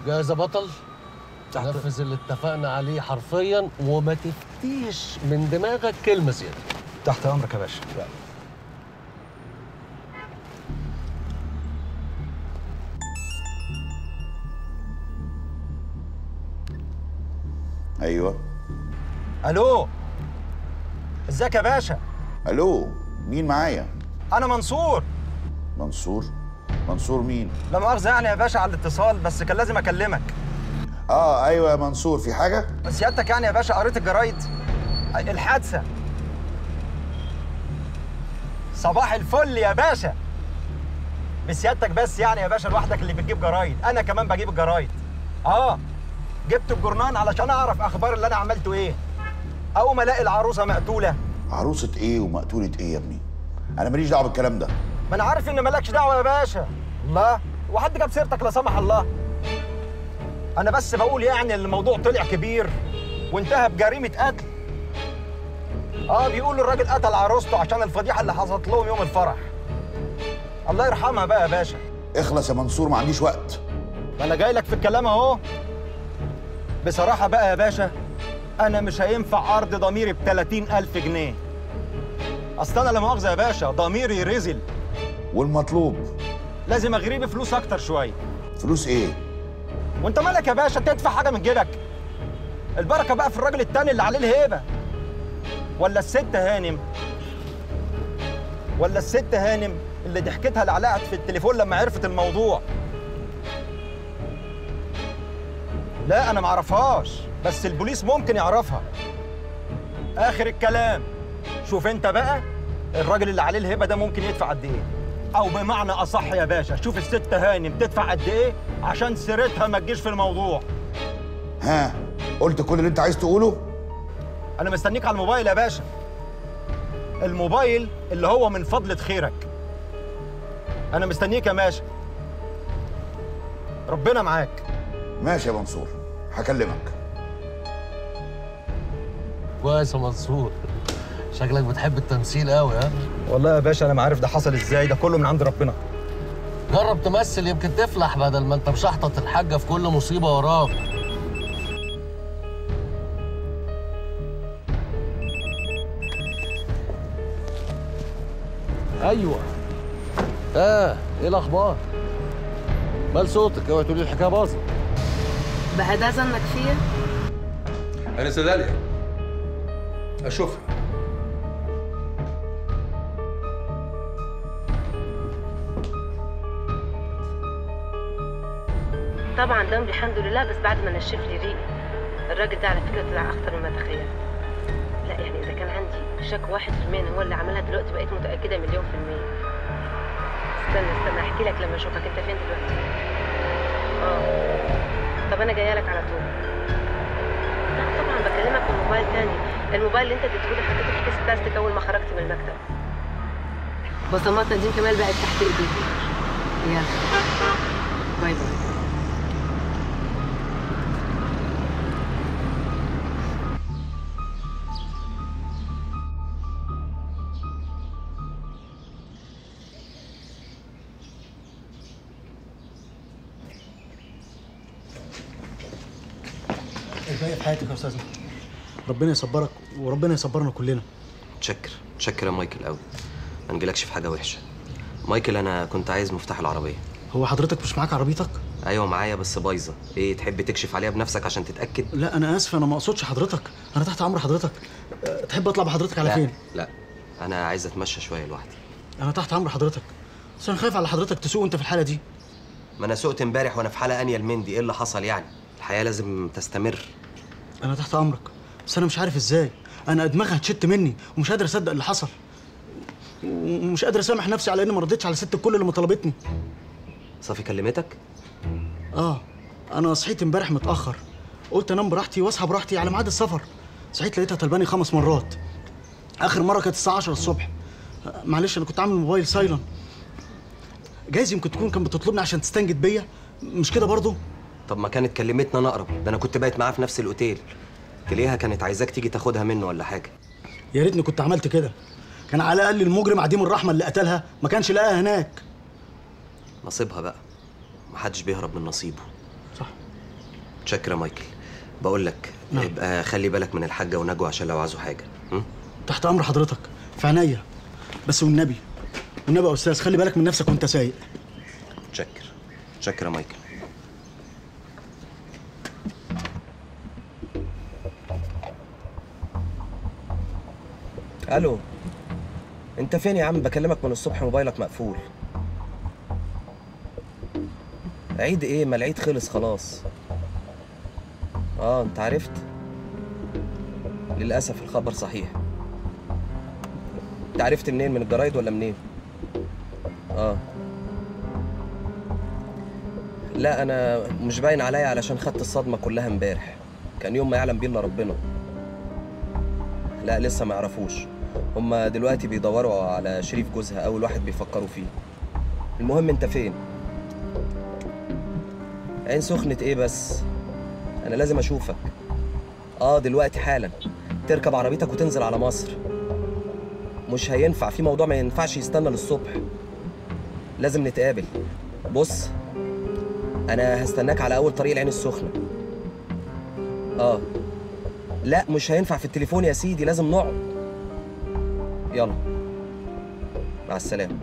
جاهز يا بطل تحت- نفذ اللي اتفقنا عليه حرفيا وما تفتيش من دماغك كلمه زياده تحت امرك يا باشا ايوه الو ازيك يا باشا الو مين معايا انا منصور منصور منصور مين لا مؤاخذه يعني يا باشا على الاتصال بس كان لازم اكلمك اه ايوه يا منصور في حاجه سيادتك يعني يا باشا قريت الجرايد الحادثه صباح الفل يا باشا بسيادتك بس يعني يا باشا لوحدك اللي بتجيب جرايد انا كمان بجيب الجرايد اه جبت الجرنان علشان اعرف اخبار اللي انا عملته ايه اول ما الاقي العروسه مقتوله عروسه ايه ومقتوله ايه يا ابني انا ماليش دعوه بالكلام ده ما انا عارف ان مالكش دعوه يا باشا الله وحد جاب سيرتك لا سمح الله انا بس بقول يعني ان الموضوع طلع كبير وانتهى بجريمه قتل اه بيقولوا الراجل قتل عروسته عشان الفضيحه اللي حصلت لهم يوم الفرح الله يرحمها بقى يا باشا اخلص يا منصور ما عنديش وقت ما انا جاي لك في الكلام اهو بصراحه بقى يا باشا انا مش هينفع عرض ضميري ب 30000 جنيه اصل انا لا مؤاخذه يا باشا ضميري رزل والمطلوب لازم اغريه بفلوس اكتر شويه فلوس ايه وانت مالك يا باشا تدفع حاجه من جيبك البركه بقى في الراجل التاني اللي عليه الهيبه ولا الست هانم ولا الست هانم اللي ضحكتها لعلقت في التليفون لما عرفت الموضوع لا انا معرفهاش بس البوليس ممكن يعرفها اخر الكلام شوف انت بقى الراجل اللي عليه الهبه ده ممكن يدفع قد ايه او بمعنى اصح يا باشا شوف الست هانم تدفع قد ايه عشان سيرتها ما تجيش في الموضوع ها قلت كل اللي انت عايز تقوله انا مستنيك على الموبايل يا باشا الموبايل اللي هو من فضلة خيرك انا مستنيك يا باشا ربنا معاك ماشي يا منصور هكلمك كويس يا منصور شكلك بتحب التمثيل قوي ها والله يا باشا انا ما عارف ده حصل ازاي ده كله من عند ربنا جرب تمثل يمكن تفلح بدل ما انت مشحطط الحاجه في كل مصيبه وراك ايوه اه ايه الاخبار مال صوتك اوعي تقولي الحكايه باظت بقى ده ظنك فيا أنا داليا أشوفها طبعا دمري الحمد لله بس بعد ما نشف لي ريقي الراجل ده على فكره طلع اخطر مما تخيلت لا يعني اذا كان عندي شك واحد في المية إن هو اللي عملها دلوقتي بقيت متاكده مليون في المية استنى استنى احكي لك لما اشوفك انت فين دلوقتي اه طب انا جايه لك على طول لا طبعا بكلمك من موبايل تاني الموبايل اللي انت اديتهولي حطيته في كيس بلاستيك اول ما خرجت من المكتب بصماتنا دي كمان بقت تحت ايديك يلا باي باي الباقي في حياتك يا استاذنا ربنا يصبرك وربنا يصبرنا كلنا متشكر متشكر يا مايكل قوي ما نجيلكش في حاجه وحشه مايكل انا كنت عايز مفتاح العربيه هو حضرتك مش معاك عربيتك ايوه معايا بس بايظه ايه تحب تكشف عليها بنفسك عشان تتاكد لا انا اسف انا ما اقصدش حضرتك انا تحت امر حضرتك أه، تحب اطلع بحضرتك على لا فين لا انا عايز اتمشى شويه لوحدي انا تحت امر حضرتك بس انا خايف على حضرتك تسوق انت في الحاله دي ما انا سقت امبارح وانا في حاله انيل من دي ايه اللي حصل يعني الحياه لازم تستمر انا تحت امرك بس انا مش عارف ازاي انا دماغي هتشت مني ومش قادر اصدق اللي حصل ومش قادر اسامح نفسي على اني ما رضيتش على ست الكل اللي ما طلبتني صافي كلمتك اه انا صحيت امبارح متاخر قلت انام براحتي واصحى براحتي على ميعاد السفر صحيت لقيتها طلباني خمس مرات اخر مره كانت الساعه 10 الصبح آه، معلش انا كنت عامل موبايل سايلنت جايز يمكن تكون كانت بتطلبني عشان تستنجد بيا مش كده برضو طب ما كانت كلمتنا انا اقرب ده انا كنت بايت معاها في نفس الاوتيل تلاقيها كانت عايزاك تيجي تاخدها منه ولا حاجه يا ريتني كنت عملت كده كان على الاقل المجرم عديم الرحمه اللي قتلها ما كانش لقاها هناك نصيبها بقى محدش بيهرب من نصيبه صح شكرا يا مايكل بقول لك نعم. يبقى خلي بالك من الحاجه ونجوى عشان لو عايزوا حاجه م? تحت امر حضرتك في عينيا بس والنبي والنبي يا استاذ خلي بالك من نفسك وانت سايق شكر شكرا يا مايكل الو انت فين يا عم بكلمك من الصبح موبايلك مقفول عيد ايه ما العيد خلص خلاص اه انت عرفت للاسف الخبر صحيح انت عرفت منين من الجرايد ولا منين اه لا انا مش باين عليا علشان خدت الصدمه كلها امبارح كان يوم ما يعلم بيه الا ربنا لا لسه ما يعرفوش هما دلوقتي بيدوروا على شريف جوزها اول واحد بيفكروا فيه المهم انت فين عين سخنة ايه بس انا لازم اشوفك اه دلوقتي حالا تركب عربيتك وتنزل على مصر مش هينفع في موضوع ما ينفعش يستنى للصبح لازم نتقابل بص انا هستناك على اول طريق العين السخنه اه لا مش هينفع في التليفون يا سيدي لازم نقعد يلا مع السلامه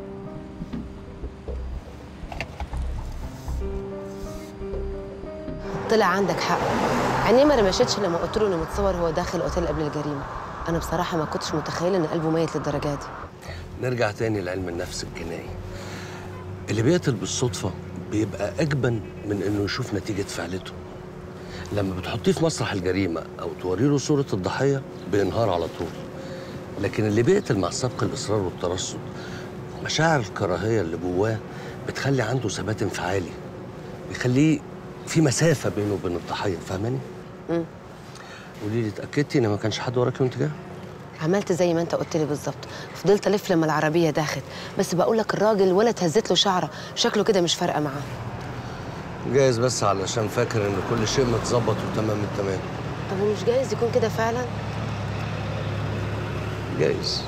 طلع عندك حق عينيه ما رمشتش لما قلت له انه متصور هو داخل اوتيل قبل الجريمه انا بصراحه ما كنتش متخيله ان قلبه ميت للدرجه دي نرجع تاني لعلم النفس الجنائي اللي بيقتل بالصدفة بيبقى أجبن من إنه يشوف نتيجة فعلته لما بتحطيه في مسرح الجريمة أو توري له صورة الضحية بينهار على طول لكن اللي بيقتل مع سبق الإصرار والترصد مشاعر الكراهية اللي جواه بتخلي عنده ثبات انفعالي بيخليه في مسافة بينه وبين الضحية فاهماني؟ مم. قولي لي اتأكدتي إن ما كانش حد وراكي وأنت جاية؟ عملت زي ما انت قلت لي بالظبط فضلت الف لما العربيه داخت بس بقول لك الراجل ولا اتهزت له شعره شكله كده مش فارقه معاه جايز بس علشان فاكر إن كل شيء متظبط وتمام التمام طب ومش جايز يكون كده فعلا جايز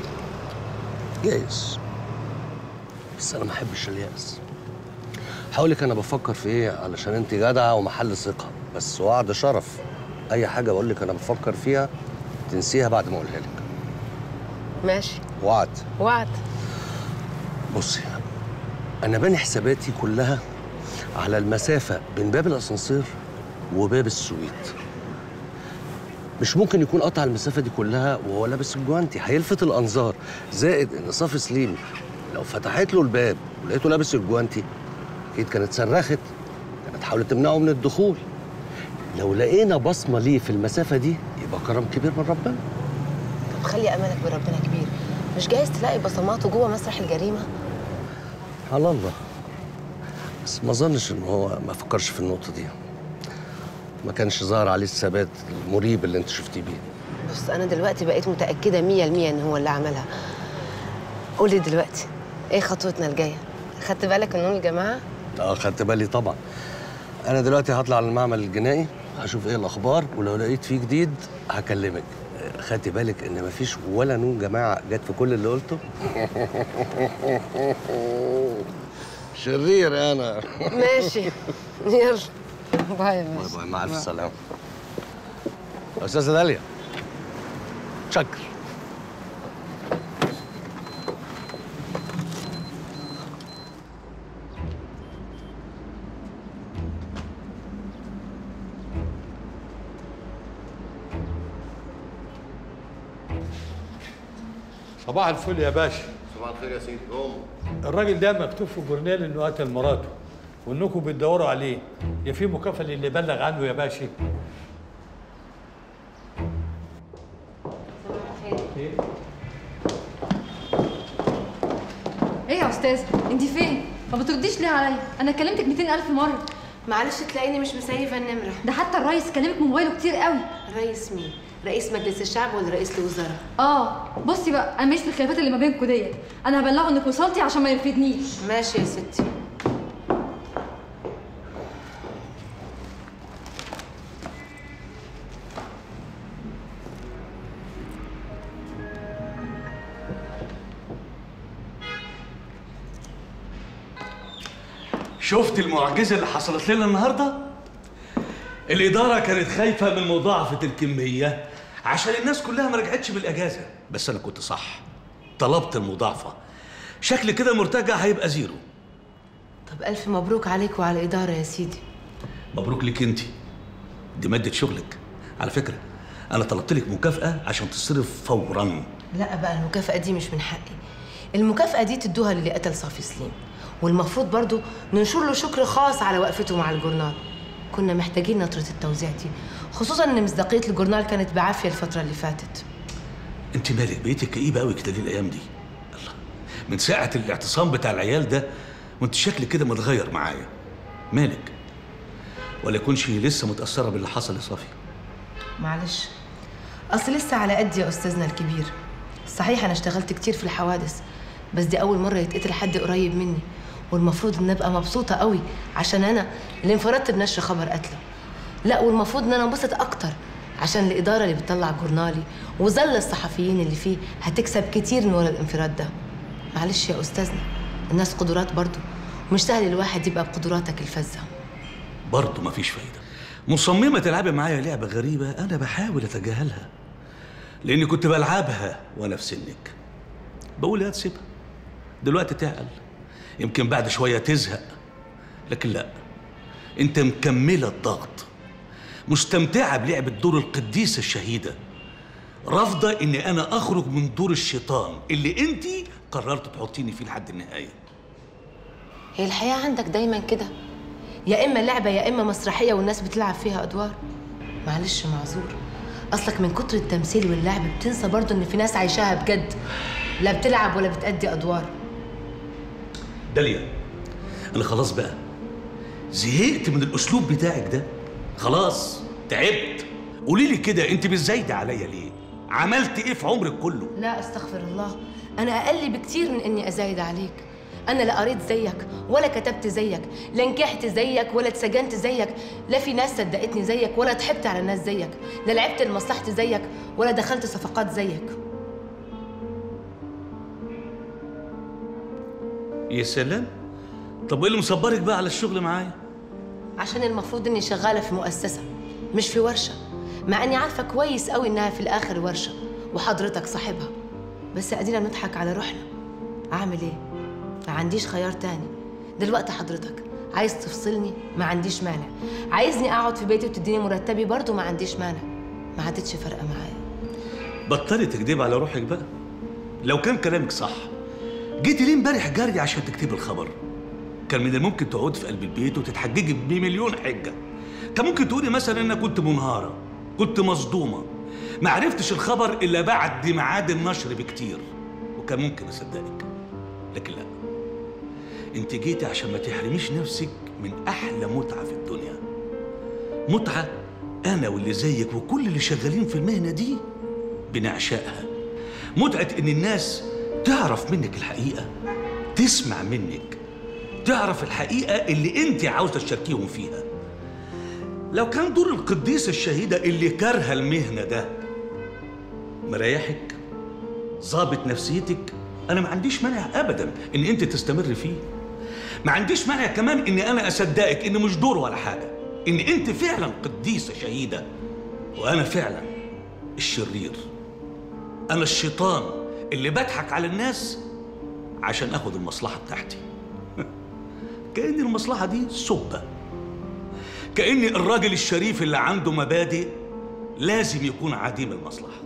جايز بس انا ما احبش اليأس هقولك انا بفكر في ايه علشان انت جدعه ومحل ثقه بس وعد شرف اي حاجه بقول لك انا بفكر فيها تنسيها بعد ما اقولها لك ماشي وعد وعد بصي انا باني حساباتي كلها على المسافه بين باب الاسانسير وباب السويت مش ممكن يكون قطع المسافه دي كلها وهو لابس الجوانتي هيلفت الانظار زائد ان صافي سليم لو فتحت له الباب ولقيته لابس الجوانتي اكيد كانت صرخت كانت حاولت تمنعه من الدخول لو لقينا بصمه ليه في المسافه دي يبقى كرم كبير من ربنا طب خلي املك بربنا كبير مش جايز تلاقي بصماته جوه مسرح الجريمه على الله بس ما اظنش ان هو ما فكرش في النقطه دي ما كانش ظاهر عليه الثبات المريب اللي انت شفتيه بيه بص انا دلوقتي بقيت متاكده مية المية ان هو اللي عملها قولي دلوقتي ايه خطوتنا الجايه خدت بالك من نون الجماعه اه خدت بالي طبعا انا دلوقتي هطلع على المعمل الجنائي هشوف ايه الاخبار ولو لقيت فيه جديد هكلمك آه، خدتي بالك ان مفيش ولا نون جماعه جت في كل اللي قلته شرير انا ماشي يلا باي يا باي باشا باي مع الف سلامه استاذه داليا شكر صباح الفل يا باشا صباح الخير يا سيدي قوم الراجل ده مكتوب في الجورنال انه قتل مراته وانكم بتدوروا عليه يا في مكافاه للي بلغ عنه يا باشا ايه يا استاذه انت فين ما بترديش ليه عليا انا كلمتك 200 الف مره معلش تلاقيني مش مسيفه النمره ده حتى الريس كلمك من موبايله كتير قوي رئيس مين رئيس مجلس الشعب ولا رئيس الوزراء اه بصي بقى انا مش في الخلافات اللي ما بينكم ديت انا هبلغه انك وصلتي عشان ما يرفدنيش ماشي يا ستي شفت المعجزه اللي حصلت لنا النهارده الإدارة كانت خايفة من مضاعفة الكمية عشان الناس كلها ما رجعتش من الأجازة بس أنا كنت صح طلبت المضاعفة شكل كده المرتجع هيبقى زيرو طب ألف مبروك عليك وعلى الإدارة يا سيدي مبروك ليك انت دي مادة شغلك على فكرة أنا طلبت لك مكافأة عشان تصرف فورا لا بقى المكافأة دي مش من حقي المكافأة دي تدوها للي قتل صافي سليم والمفروض برضو ننشر له شكر خاص على وقفته مع الجورنال كنا محتاجين نطرة التوزيع دي خصوصا ان مصداقية الجورنال كانت بعافية الفترة اللي فاتت انت مالك بقيتي كئيبة قوي كده ليه الأيام دي الله من ساعة الاعتصام بتاع العيال ده وانت شكلك كده متغير معايا مالك ولا يكونش لسه متأثرة باللي حصل لصافي معلش اصل لسه على قد يا استاذنا الكبير صحيح انا اشتغلت كتير في الحوادث بس دي اول مره يتقتل حد قريب مني والمفروض ان ابقى مبسوطه قوي عشان انا اللي انفردت بنشر خبر قتله لا والمفروض ان انا انبسط اكتر عشان الاداره اللي بتطلع جورنالي وظل الصحفيين اللي فيه هتكسب كتير من ورا الانفراد ده معلش يا استاذنا الناس قدرات برضو مش سهل الواحد يبقى بقدراتك الفذه برضه مفيش فايدة مصممة تلعبي معايا لعبة غريبة أنا بحاول أتجاهلها لأني كنت بلعبها وأنا في سنك بقول يا تسيبها دلوقتي تعقل يمكن بعد شوية تزهق لكن لا أنت مكملة الضغط مستمتعة بلعبة دور القديسة الشهيدة رافضة إني أنا أخرج من دور الشيطان اللي أنت قررت تحطيني فيه لحد النهاية هي الحياة عندك دايما كده يا إما لعبة يا إما مسرحية والناس بتلعب فيها أدوار معلش معذور أصلك من كتر التمثيل واللعب بتنسى برضه إن في ناس عايشاها بجد لا بتلعب ولا بتأدي أدوار داليا انا خلاص بقى زهقت من الاسلوب بتاعك ده خلاص تعبت قولي لي كده انت مش زايده عليا ليه عملت ايه في عمرك كله لا استغفر الله أنا أقل بكتير من إني أزايد عليك أنا لا قريت زيك ولا كتبت زيك لا نجحت زيك ولا اتسجنت زيك لا في ناس صدقتني زيك ولا ضحكت على الناس زيك لا لعبت لمصلحتي زيك ولا دخلت صفقات زيك يا سلام طب وايه اللي مصبرك بقى على الشغل معايا عشان المفروض اني شغاله في مؤسسه مش في ورشه مع اني عارفه كويس قوي انها في الاخر ورشه وحضرتك صاحبها بس ادينا بنضحك على روحنا اعمل ايه ما عنديش خيار تاني دلوقتي حضرتك عايز تفصلني ما عنديش مانع عايزني اقعد في بيتي وتديني مرتبي برضه ما عنديش مانع ما عادتش فارقه معايا بطلي تكدبي على روحك بقى لو كان كلامك صح جيتي ليه امبارح جري عشان تكتبي الخبر كان من الممكن تقعدي في قلب البيت وتتحججي بمليون حجه كان ممكن تقولي مثلا ان أنا كنت منهاره كنت مصدومه ما عرفتش الخبر الا بعد ميعاد النشر بكتير وكان ممكن اصدقك لكن لا انت جيتي عشان ما تحرميش نفسك من احلى متعه في الدنيا متعه انا واللي زيك وكل اللي شغالين في المهنه دي بنعشقها متعه ان الناس تعرف منك الحقيقه تسمع منك تعرف الحقيقه اللي انت عاوزه تشاركيهم فيها لو كان دور القديسه الشهيده اللي كارهه المهنه ده مريحك ظابط نفسيتك انا ما عنديش مانع ابدا ان انت تستمر فيه ما عنديش مانع كمان ان انا اصدقك ان مش دور ولا حاجه ان انت فعلا قديسه شهيده وانا فعلا الشرير انا الشيطان اللي بضحك على الناس عشان اخد المصلحه بتاعتي كأن المصلحه دي سبه كأن الراجل الشريف اللي عنده مبادئ لازم يكون عديم المصلحه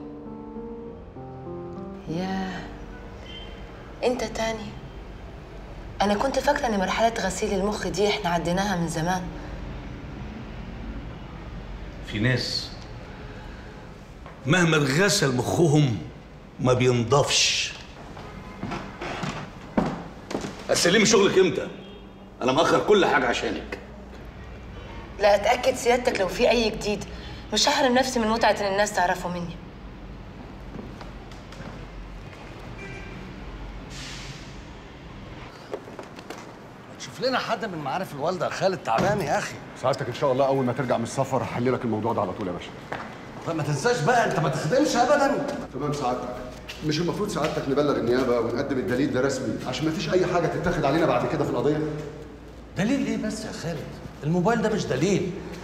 ياه انت تاني انا كنت فاكره ان مرحله غسيل المخ دي احنا عديناها من زمان في ناس مهما اتغسل مخهم ما بينضفش هتسلمي شغلك امتى؟ انا مأخر كل حاجه عشانك لا اتاكد سيادتك لو في اي جديد مش هحرم نفسي من متعه ان الناس تعرفه مني شوف لنا حد من معارف الوالده خالد تعبان يا اخي سعادتك ان شاء الله اول ما ترجع من السفر هحل لك الموضوع ده على طول يا باشا فما تنساش بقى انت ما تخدمش ابدا تمام سعادتك مش المفروض سعادتك نبلغ النيابه ونقدم الدليل ده رسمي عشان ما فيش اي حاجه تتاخد علينا بعد كده في القضيه دليل ايه بس يا خالد الموبايل ده مش دليل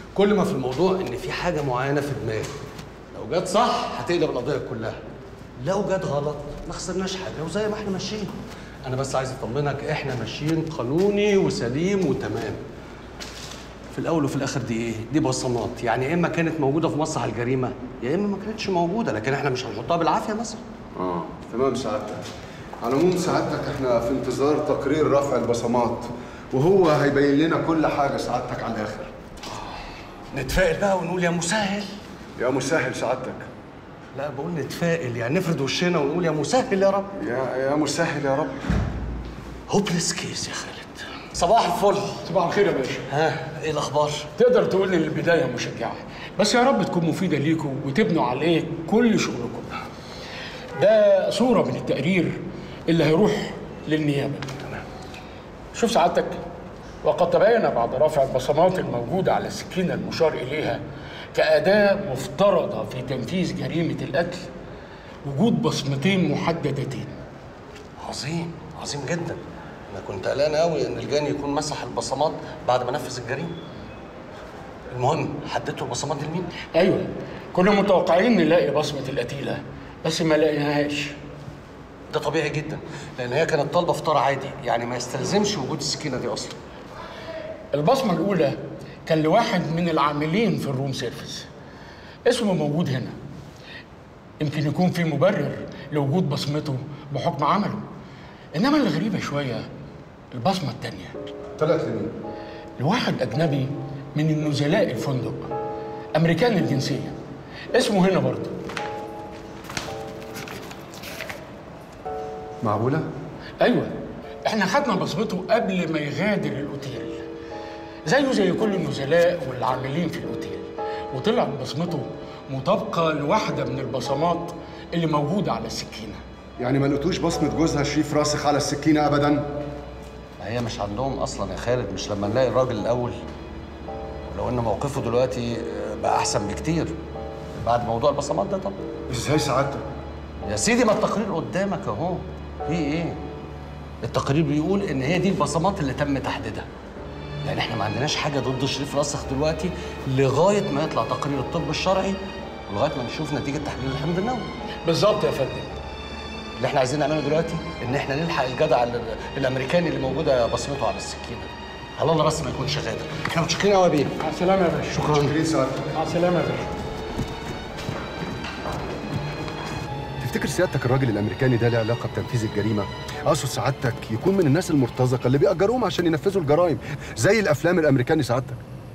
كل ما في الموضوع ان في حاجه معينه في دماغي لو جت صح هتقلب القضيه كلها لو جت غلط ما خسرناش حاجه وزي ما احنا ماشيين انا بس عايز اطمنك احنا ماشيين قانوني وسليم وتمام في الاول وفي الاخر دي ايه دي بصمات يعني يا اما كانت موجوده في مسرح الجريمه يا اما ما كانتش موجوده لكن احنا مش هنحطها بالعافيه مثلا اه تمام سعادتك على العموم سعادتك احنا في انتظار تقرير رفع البصمات وهو هيبين لنا كل حاجه سعادتك على الاخر نتفائل بقى ونقول يا مسهل يا مسهل سعادتك لا بقول نتفائل يعني نفرد وشنا ونقول يا مسهل يا رب يا يا مسهل يا رب هوبليس كيس يا خالد صباح الفل صباح الخير يا باشا ها ايه الاخبار تقدر تقول ان البدايه مشجعه بس يا رب تكون مفيده ليكم وتبنوا عليه كل شغلكم ده صوره من التقرير اللي هيروح للنيابه تمام شوف سعادتك وقد تبين بعد رفع البصمات الموجوده على السكينه المشار اليها كاداه مفترضه في تنفيذ جريمه القتل وجود بصمتين محددتين عظيم عظيم جدا انا كنت قلقان قوي ان الجاني يكون مسح البصمات بعد ما نفذ الجريمه المهم حددتوا البصمات دي لمين ايوه كنا متوقعين نلاقي بصمه القتيله بس ما لقيناهاش ده طبيعي جدا لان هي كانت طالبه فطار عادي يعني ما يستلزمش وجود السكينه دي اصلا البصمه الاولى كان لواحد من العاملين في الروم سيرفيس اسمه موجود هنا يمكن يكون في مبرر لوجود بصمته بحكم عمله انما اللي غريبه شويه البصمه الثانيه طلعت لمين؟ لواحد اجنبي من النزلاء الفندق امريكاني الجنسيه اسمه هنا برضه معقوله؟ ايوه احنا خدنا بصمته قبل ما يغادر الاوتيل زيه زي كل النزلاء والعاملين في الاوتيل وطلعت بصمته مطابقه لواحده من البصمات اللي موجوده على السكينه يعني ما لقيتوش بصمه جوزها شريف راسخ على السكينه ابدا؟ ما هي مش عندهم اصلا يا خالد مش لما نلاقي الراجل الاول لو ان موقفه دلوقتي بقى احسن بكتير بعد موضوع البصمات ده طبعا ازاي سعادتك؟ يا سيدي ما التقرير قدامك اهو في ايه التقرير بيقول ان هي دي البصمات اللي تم تحديدها يعني احنا ما عندناش حاجه ضد شريف راسخ دلوقتي لغايه ما يطلع تقرير الطب الشرعي ولغايه ما نشوف نتيجه تحليل الحمض النووي بالظبط يا فندم اللي احنا عايزين نعمله دلوقتي ان احنا نلحق الجدع ال- الامريكاني اللي موجوده بصمته على السكينه على الله بس ما يكونش غادر احنا متشكرين قوي يا بيه مع السلامه يا باشا شكرا شكرا سعادتك مع السلامه يا باشا تفتكر سيادتك الراجل الامريكاني ده له علاقه بتنفيذ الجريمه؟ اقصد سعادتك يكون من الناس المرتزقه اللي بيأجروهم عشان ينفذوا الجرائم زي الافلام الامريكاني سعادتك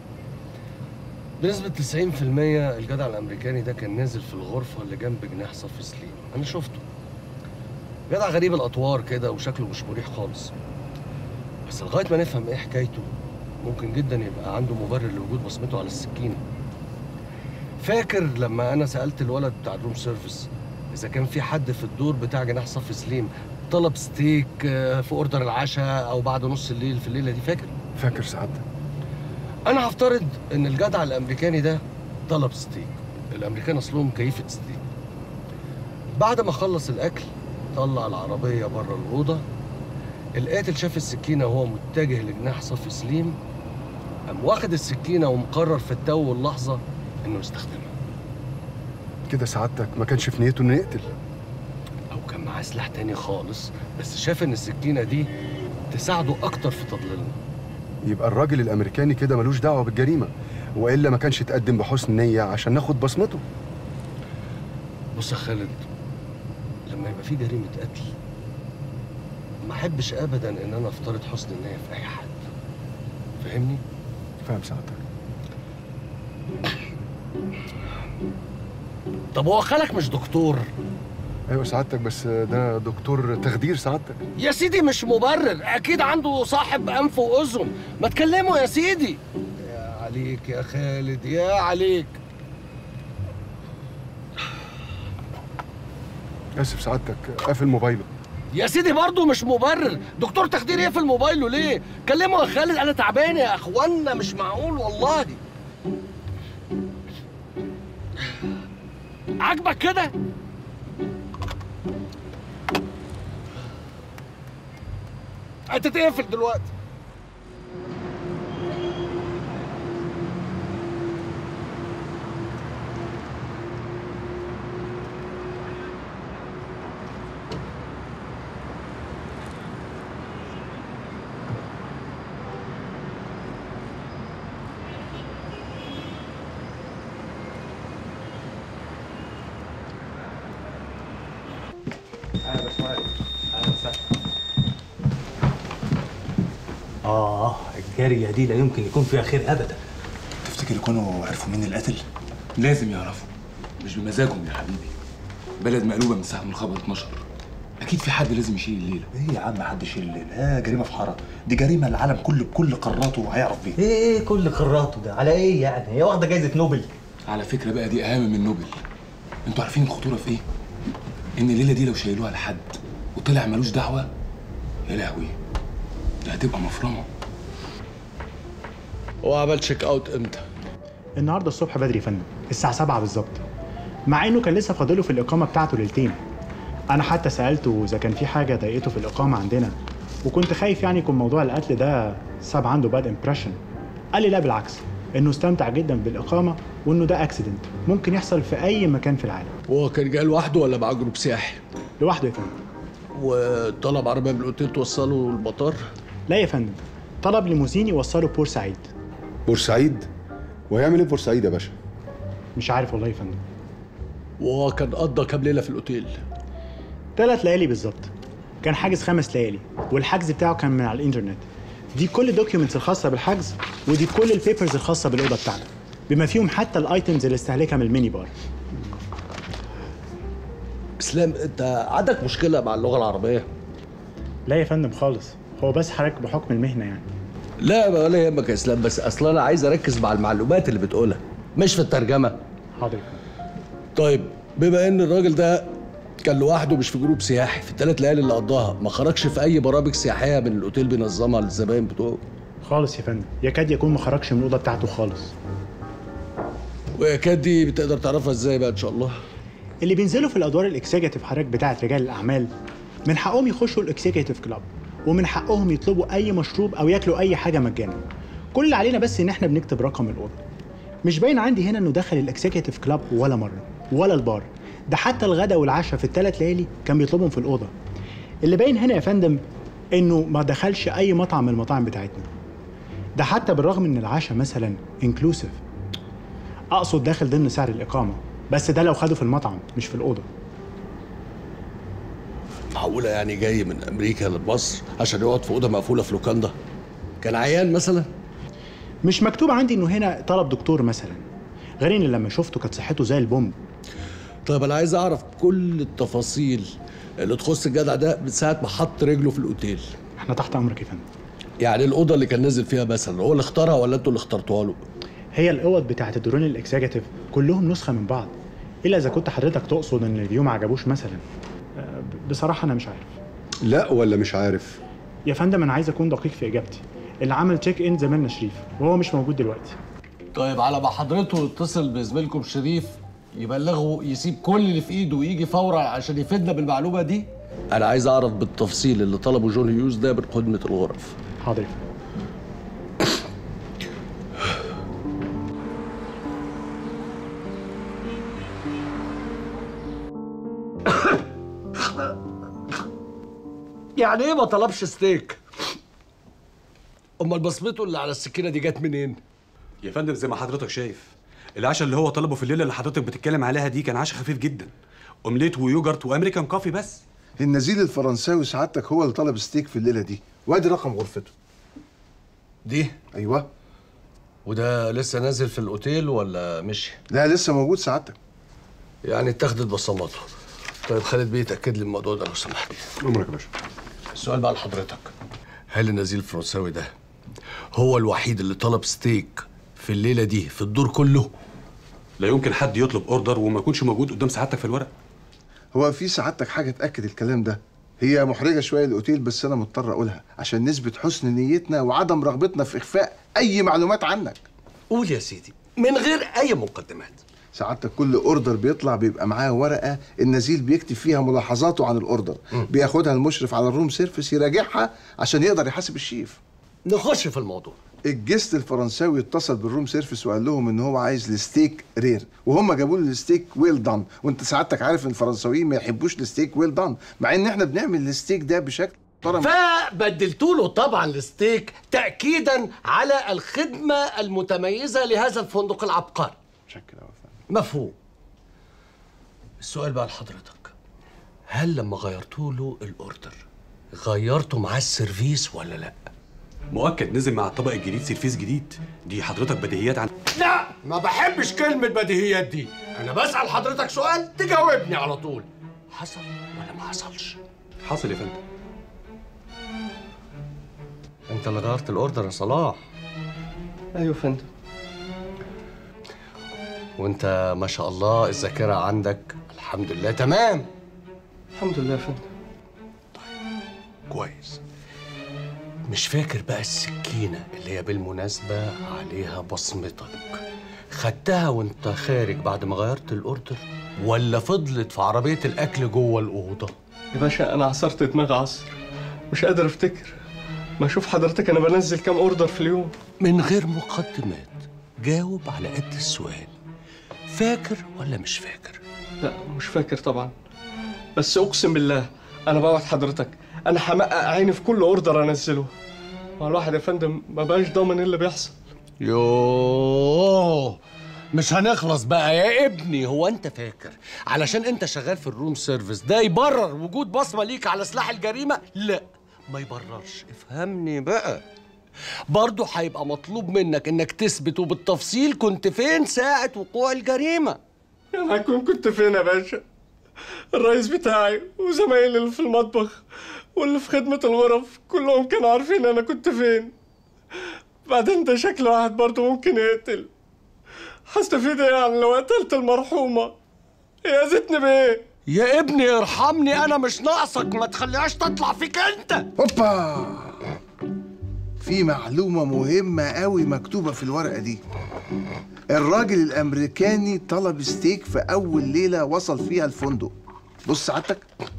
بنسبة 90% الجدع الأمريكاني ده كان نازل في الغرفة اللي جنب جناح صف سليم، أنا شفته. جدع غريب الأطوار كده وشكله مش مريح خالص. بس لغاية ما نفهم إيه حكايته ممكن جدا يبقى عنده مبرر لوجود بصمته على السكينة. فاكر لما أنا سألت الولد بتاع الروم سيرفيس إذا كان في حد في الدور بتاع جناح صف سليم طلب ستيك آه، في أوردر العشاء أو بعد نص الليل في الليلة دي فاكر؟ فاكر سعادتك انا هفترض ان الجدع الامريكاني ده طلب ستيك الامريكان اصلهم كيفه ستيك بعد ما خلص الاكل طلع العربيه بره الاوضه القاتل شاف السكينه وهو متجه لجناح صف سليم قام واخد السكينه ومقرر في التو واللحظه انه يستخدمها كده سعادتك ما كانش في نيته انه يقتل او كان معاه سلاح تاني خالص بس شاف ان السكينه دي تساعده اكتر في تضليلنا يبقى الراجل الامريكاني كده ملوش دعوه بالجريمه والا ما كانش اتقدم بحسن نيه عشان ناخد بصمته بص يا خالد لما يبقى في جريمة قتل ما احبش ابدا ان انا افترض حسن النية في اي حد فاهمني؟ فاهم سعادتك طب هو خالك مش دكتور ايوه سعادتك بس ده دكتور تخدير سعادتك يا سيدي مش مبرر اكيد عنده صاحب انف واذن ما تكلمه يا سيدي يا عليك يا خالد يا عليك اسف سعادتك قافل موبايله يا سيدي برضه مش مبرر دكتور تخدير ايه في الموبايل ليه كلمه يا خالد انا تعبان يا اخوانا مش معقول والله عاجبك كده هتتقفل دلوقتي اه الجاريه دي لا يمكن يكون فيها خير ابدا تفتكر يكونوا عرفوا مين القاتل؟ لازم يعرفوا مش بمزاجهم يا حبيبي بلد مقلوبه من ساعه ما الخبر اتنشر اكيد في حد لازم يشيل الليله ايه يا عم حد يشيل الليل اه جريمه في حاره دي جريمه العالم كله بكل قاراته هيعرف بيها ايه ايه كل قراراته ده على ايه يعني هي واخده جايزه نوبل على فكره بقى دي اهم من نوبل انتوا عارفين الخطوره في ايه ان الليله دي لو شايلوها لحد وطلع ملوش دعوه يا لهوي ده هتبقى مفرمه هو عمل تشيك اوت امتى؟ النهارده الصبح بدري يا فندم الساعه 7 بالظبط مع انه كان لسه فاضله في الاقامه بتاعته ليلتين انا حتى سالته اذا كان في حاجه ضايقته في الاقامه عندنا وكنت خايف يعني يكون موضوع القتل ده ساب عنده باد امبريشن قال لي لا بالعكس انه استمتع جدا بالاقامه وانه ده اكسيدنت ممكن يحصل في اي مكان في العالم وهو كان جاي لوحده ولا مع جروب سياحي؟ لوحده يا فندم وطلب عربيه من الاوتيل توصله المطار؟ لا يا فندم طلب ليموزين يوصله بورسعيد بورسعيد وهيعمل ايه في بورسعيد يا باشا؟ مش عارف والله يا فندم وهو كان قضى كام ليله في الاوتيل؟ ثلاث ليالي بالظبط كان حاجز خمس ليالي والحجز بتاعه كان من على الانترنت دي كل الدوكيومنتس الخاصه بالحجز ودي كل البيبرز الخاصه بالاوضه بتاعته بما فيهم حتى الايتمز اللي استهلكها من الميني بار اسلام انت عندك مشكله مع اللغه العربيه؟ لا يا فندم خالص هو بس حضرتك بحكم المهنه يعني لا ولا يهمك يا اسلام بس اصل انا عايز اركز مع المعلومات اللي بتقولها مش في الترجمه حاضر طيب بما ان الراجل ده كان لوحده مش في جروب سياحي في الثلاث ليالي اللي قضاها ما خرجش في اي برامج سياحيه من الاوتيل بينظمها للزباين بتوعه خالص يا فندم يكاد يكون ما خرجش من الاوضه بتاعته خالص ويكاد دي بتقدر تعرفها ازاي بقى ان شاء الله اللي بينزلوا في الادوار الاكسيكتيف حضرتك بتاعه رجال الاعمال من حقهم يخشوا الاكسيكتيف كلاب ومن حقهم يطلبوا اي مشروب او ياكلوا اي حاجه مجانا كل اللي علينا بس ان احنا بنكتب رقم الاوضه مش باين عندي هنا انه دخل الاكسيكتيف كلاب ولا مره ولا البار ده حتى الغداء والعشاء في الثلاث ليالي كان بيطلبهم في الاوضه اللي باين هنا يا فندم انه ما دخلش اي مطعم من المطاعم بتاعتنا ده حتى بالرغم ان العشاء مثلا انكلوسيف اقصد داخل ضمن سعر الاقامه بس ده لو خده في المطعم مش في الاوضه معقوله يعني جاي من امريكا لمصر عشان يقعد في اوضه مقفوله في لوكاندا كان عيان مثلا مش مكتوب عندي انه هنا طلب دكتور مثلا غير ان لما شفته كانت صحته زي البومب طيب انا عايز اعرف كل التفاصيل اللي تخص الجدع ده من ساعه ما حط رجله في الاوتيل احنا تحت امرك يا فندم يعني الاوضه اللي كان نازل فيها مثلا هو اللي اختارها ولا انتوا اللي اخترتوها له هي الاوض بتاعت الدورين الاكزيكتيف كلهم نسخه من بعض الا اذا كنت حضرتك تقصد ان الفيو ما عجبوش مثلا آه، بصراحه انا مش عارف لا ولا مش عارف يا فندم انا عايز اكون دقيق في اجابتي اللي عمل تشيك ان زميلنا شريف وهو مش موجود دلوقتي طيب على ما حضرته يتصل بزميلكم شريف يبلغه يسيب كل اللي في ايده ويجي فورا عشان يفيدنا بالمعلومه دي انا عايز اعرف بالتفصيل اللي طلبه جون هيوز ده من خدمه الغرف حاضر يا فندم. يعني ايه ما طلبش ستيك امال بصمته اللي على السكينه دي جت منين يا فندم زي ما حضرتك شايف العشاء اللي هو طلبه في الليله اللي حضرتك بتتكلم عليها دي كان عشاء خفيف جدا اومليت ويوجرت وامريكان كوفي بس النزيل الفرنساوي سعادتك هو اللي طلب ستيك في الليله دي وادي رقم غرفته دي ايوه وده لسه نازل في الاوتيل ولا مشي لا لسه موجود سعادتك يعني اتاخدت بصماته طيب خالد بيه اتاكد لي الموضوع ده لو سمحت امرك يا باشا السؤال بقى لحضرتك هل النزيل الفرنساوي ده هو الوحيد اللي طلب ستيك في الليله دي في الدور كله لا يمكن حد يطلب اوردر وما يكونش موجود قدام سعادتك في الورق هو في سعادتك حاجه تاكد الكلام ده هي محرجه شويه للاوتيل بس انا مضطر اقولها عشان نثبت حسن نيتنا وعدم رغبتنا في اخفاء اي معلومات عنك قول يا سيدي من غير اي مقدمات سعادتك كل اوردر بيطلع بيبقى معاه ورقه النزيل بيكتب فيها ملاحظاته عن الاوردر بياخدها المشرف على الروم سيرفيس يراجعها عشان يقدر يحاسب الشيف نخش في الموضوع الجست الفرنساوي اتصل بالروم سيرفيس وقال لهم ان هو عايز الستيك رير وهم جابوا له الستيك ويل دان وانت سعادتك عارف ان الفرنساويين ما يحبوش الستيك ويل دان مع ان احنا بنعمل الستيك ده بشكل محترم فبدلت له طبعا الستيك تاكيدا على الخدمه المتميزه لهذا الفندق العبقري شكرا مفهوم السؤال بقى لحضرتك هل لما غيرتوا له الاوردر غيرتوا معاه السيرفيس ولا لا مؤكد نزل مع الطبق الجديد سيرفيس جديد دي حضرتك بديهيات عن لا ما بحبش كلمة بديهيات دي أنا بسأل حضرتك سؤال تجاوبني على طول حصل ولا ما حصلش؟ حصل يا فندم انت اللي غيرت الاوردر يا صلاح ايوه يا فندم وانت ما شاء الله الذاكره عندك الحمد لله تمام الحمد لله يا فندم كويس مش فاكر بقى السكينة اللي هي بالمناسبة عليها بصمتك خدتها وانت خارج بعد ما غيرت الاوردر ولا فضلت في عربية الأكل جوه الأوضة؟ يا باشا انا عصرت دماغ عصر مش قادر افتكر ما اشوف حضرتك انا بنزل كام اوردر في اليوم من غير مقدمات جاوب على قد السؤال فاكر ولا مش فاكر؟ لا مش فاكر طبعا بس اقسم بالله انا بوعد حضرتك انا همقق عيني في كل اوردر انزله ما الواحد يا فندم ما بقاش ضامن ايه اللي بيحصل يوه مش هنخلص بقى يا ابني هو انت فاكر علشان انت شغال في الروم سيرفيس ده يبرر وجود بصمه ليك على سلاح الجريمه لا ما يبررش افهمني بقى برضه هيبقى مطلوب منك انك تثبت وبالتفصيل كنت فين ساعه وقوع الجريمه انا هكون كنت فين يا باشا الرئيس بتاعي وزمايلي اللي في المطبخ واللي في خدمة الغرف كلهم كانوا عارفين انا كنت فين بعدين ده شكل واحد برضه ممكن يقتل هستفيد ايه يعني لو قتلت المرحومة يا زتني بايه يا ابني ارحمني انا مش ناقصك ما تخليهاش تطلع فيك انت هوبا في معلومة مهمة قوي مكتوبة في الورقة دي الراجل الأمريكاني طلب ستيك في أول ليلة وصل فيها الفندق بص سعادتك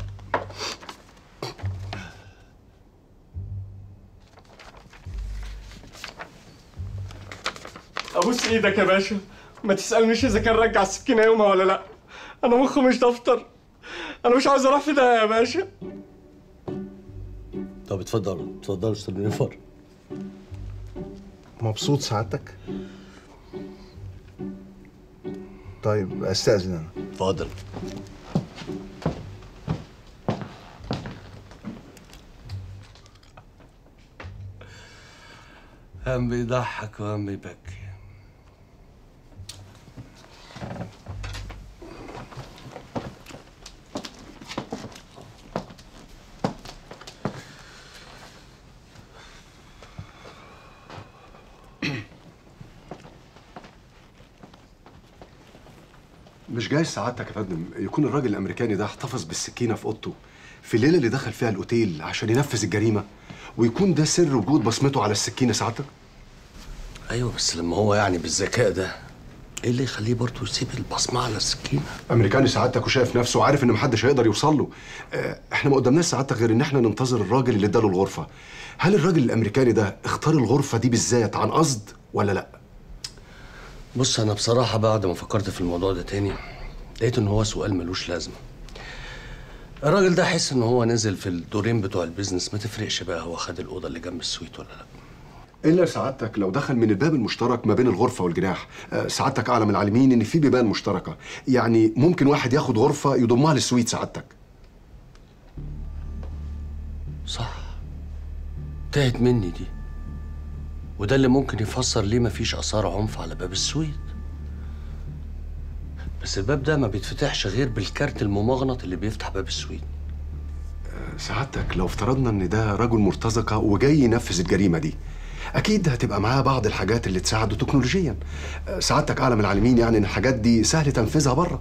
ابوس ايدك يا باشا ما تسالنيش اذا كان رجع السكينه يومها ولا لا انا مخي مش دفتر انا مش عاوز اروح في ده يا باشا طب اتفضل اتفضل استاذ فر مبسوط سعادتك طيب استأذن أنا اتفضل هم بيضحك وهم بيبكي مش جايز سعادتك يا فندم يكون الراجل الامريكاني ده احتفظ بالسكينه في اوضته في الليله اللي دخل فيها الاوتيل عشان ينفذ الجريمه ويكون ده سر وجود بصمته على السكينه سعادتك ايوه بس لما هو يعني بالذكاء ده ايه اللي يخليه برضه يسيب البصمه على السكينه امريكاني سعادتك وشايف نفسه وعارف ان محدش هيقدر يوصل له آه، احنا ما قدامناش سعادتك غير ان احنا ننتظر الراجل اللي اداله الغرفه هل الراجل الامريكاني ده اختار الغرفه دي بالذات عن قصد ولا لا بص انا بصراحه بعد ما فكرت في الموضوع ده تاني لقيت ان هو سؤال ملوش لازمه الراجل ده حس ان هو نزل في الدورين بتوع البيزنس ما تفرقش بقى هو خد الاوضه اللي جنب السويت ولا لا الا سعادتك لو دخل من الباب المشترك ما بين الغرفه والجناح آه، سعادتك اعلم العالمين ان في بيبان مشتركه يعني ممكن واحد ياخد غرفه يضمها للسويت سعادتك صح تاهت مني دي وده اللي ممكن يفسر ليه مفيش اثار عنف على باب السويت بس الباب ده ما بيتفتحش غير بالكارت الممغنط اللي بيفتح باب السويت آه، سعادتك لو افترضنا ان ده رجل مرتزقه وجاي ينفذ الجريمه دي اكيد هتبقى معاه بعض الحاجات اللي تساعده تكنولوجيا آه، سعادتك اعلم العالمين يعني ان الحاجات دي سهل تنفيذها بره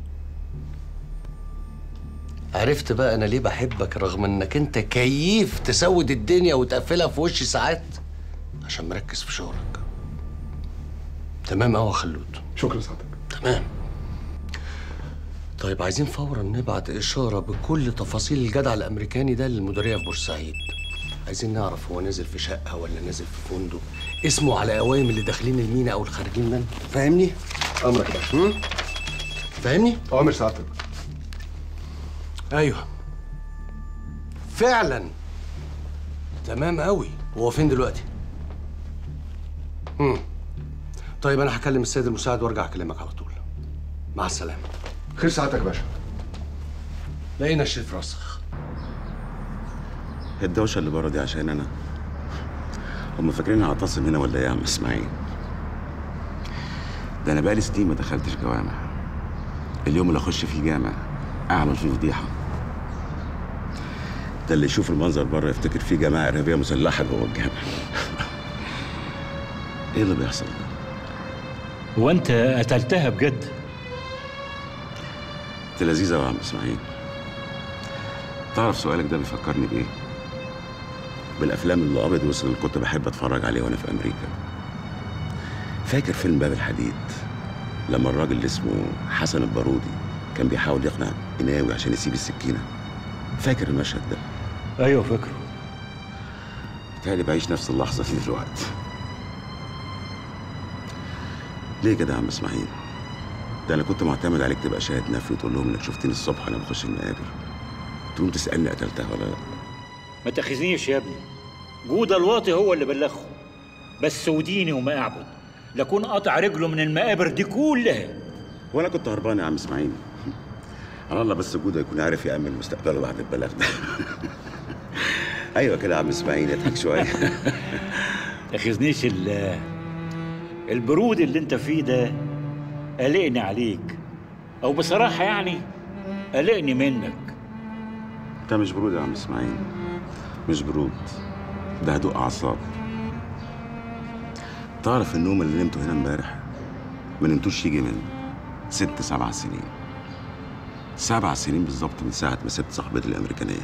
عرفت بقى انا ليه بحبك رغم انك انت كيف تسود الدنيا وتقفلها في وشي ساعات عشان مركز في شغلك تمام قوي يا خلود شكرا سعادتك تمام طيب عايزين فورا نبعت اشاره بكل تفاصيل الجدع الامريكاني ده للمديريه في بورسعيد عايزين نعرف هو نازل في شقه ولا نازل في فندق اسمه على قوائم اللي داخلين المينا او الخارجين منه فاهمني امرك يا باشا فاهمني اوامر سعادتك ايوه فعلا تمام قوي هو فين دلوقتي امم طيب انا هكلم السيد المساعد وارجع اكلمك على طول مع السلامه خير سعادتك يا باشا لقينا الشريف راسخ الدوشة اللي بره دي عشان أنا هم فاكرين هعتصم هنا ولا ايه يا عم اسماعيل ده انا بقالي سنين ما دخلتش جوامع اليوم اللي اخش فيه جامع اعمل فيه فضيحه ده اللي يشوف المنظر بره يفتكر فيه جماعه ارهابيه مسلحه جوه الجامع ايه اللي بيحصل ده هو انت قتلتها بجد انت لذيذه يا عم اسماعيل تعرف سؤالك ده بيفكرني بايه بالافلام اللي ابيض واسود اللي كنت بحب اتفرج عليه وانا في امريكا فاكر فيلم باب الحديد لما الراجل اللي اسمه حسن البارودي كان بيحاول يقنع قناوي عشان يسيب السكينه فاكر المشهد ده ايوه فاكره بتهيألي بعيش نفس اللحظه في دلوقتي ليه كده يا عم اسماعيل ده انا كنت معتمد عليك تبقى شاهد نفي وتقول لهم انك شفتني الصبح وانا بخش المقابر تقوم تسالني قتلتها ولا لا ما تاخذنيش يا ابني جودة الواطي هو اللي بلغه بس وديني وما اعبد لكون قاطع رجله من المقابر دي كلها وانا كنت هربان يا عم اسماعيل على الله بس جوده يكون عارف يامن مستقبله بعد البلاغ ده ايوه كده يا عم اسماعيل اضحك شويه تاخذنيش ال البرود اللي انت فيه ده قلقني عليك او بصراحة يعني قلقني منك ده مش برود يا عم اسماعيل مش برود ده هدوء اعصاب تعرف النوم اللي نمته هنا امبارح ما نمتوش يجي من ست سبع سنين سبع سنين بالظبط من ساعة ما سبت صاحبتي الأمريكانية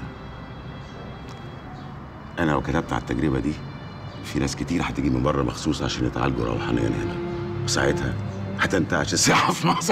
أنا لو كتبت على التجربة دي في ناس كتير هتيجي من بره مخصوص عشان يتعالجوا روحانيا هنا وساعتها هتنتعش السياحة في مصر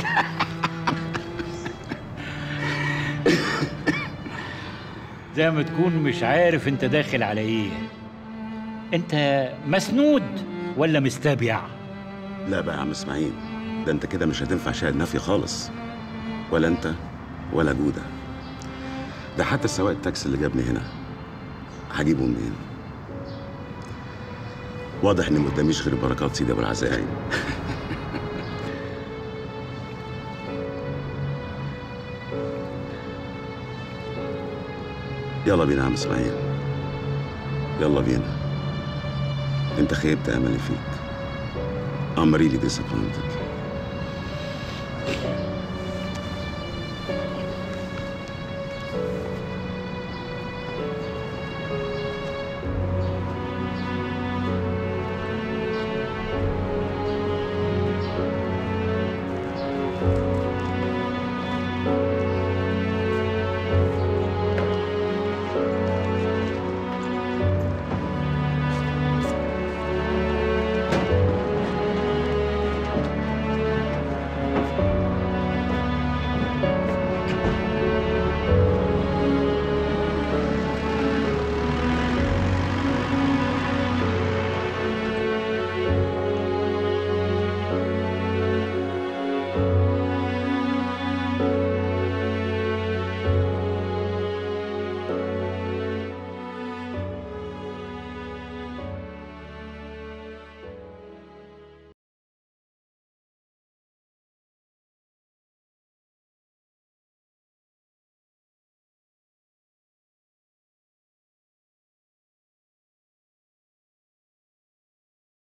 زي ما تكون مش عارف انت داخل على ايه انت مسنود ولا مستبيع لا بقى يا عم اسماعيل ده انت كده مش هتنفع شاهد نفي خالص ولا انت ولا جوده ده حتى السواق التاكسي اللي جابني هنا هجيبه منين واضح ان ما قداميش غير بركات سيدي ابو العزائم يلا بينا يا عم اسماعيل يلا بينا انت خيبت املي فيك I'm really disappointed